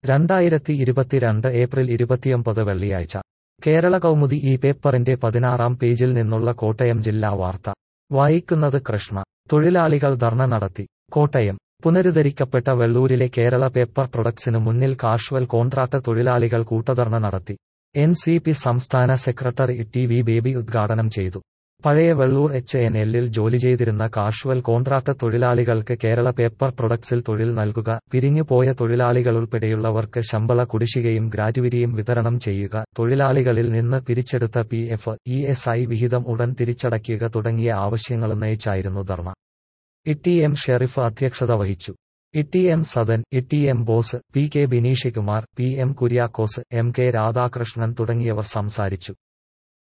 രണ്ടായിരത്തി ഇരുപത്തിരണ്ട് ഏപ്രിൽ ഇരുപത്തിയൊമ്പത് വെള്ളിയാഴ്ച കേരള കൗമുദി ഈ പേപ്പറിന്റെ പതിനാറാം പേജിൽ നിന്നുള്ള കോട്ടയം ജില്ലാ വാർത്ത വായിക്കുന്നത് കൃഷ്ണ തൊഴിലാളികൾ ധർണ നടത്തി കോട്ടയം പുനരുദ്ധരിക്കപ്പെട്ട വെള്ളൂരിലെ കേരള പേപ്പർ പ്രൊഡക്ട്സിനു മുന്നിൽ കാഷ്വൽ കോൺട്രാക്ട് തൊഴിലാളികൾ കൂട്ടധർണ നടത്തി എൻ സി പി സംസ്ഥാന സെക്രട്ടറി ടി വി ബേബി ഉദ്ഘാടനം ചെയ്തു പഴയ വെള്ളൂർ എച്ച് എൻ എല്ലിൽ ജോലി ചെയ്തിരുന്ന കാഷ്വൽ കോൺട്രാക്ട് തൊഴിലാളികൾക്ക് കേരള പേപ്പർ പ്രൊഡക്ട്സിൽ തൊഴിൽ നൽകുക പിരിഞ്ഞുപോയ തൊഴിലാളികളുൾപ്പെടെയുള്ളവർക്ക് ശമ്പള കുടിശ്ശികയും ഗ്രാറ്റുവിറ്റിയും വിതരണം ചെയ്യുക തൊഴിലാളികളിൽ നിന്ന് പിരിച്ചെടുത്ത P F E S I വിഹിതം ഉടൻ തിരിച്ചടയ്ക്കുക തുടങ്ങിയ ആവശ്യങ്ങളുന്നയിച്ചായിരുന്നു ധർണ ഇ എം ഷെറിഫ് അധ്യക്ഷത വഹിച്ചു E M Sadan E M Bose P K Bineeshkumar P M Kuriakose M K Radhakrishnan തുടങ്ങിയവർ സംസാരിച്ചു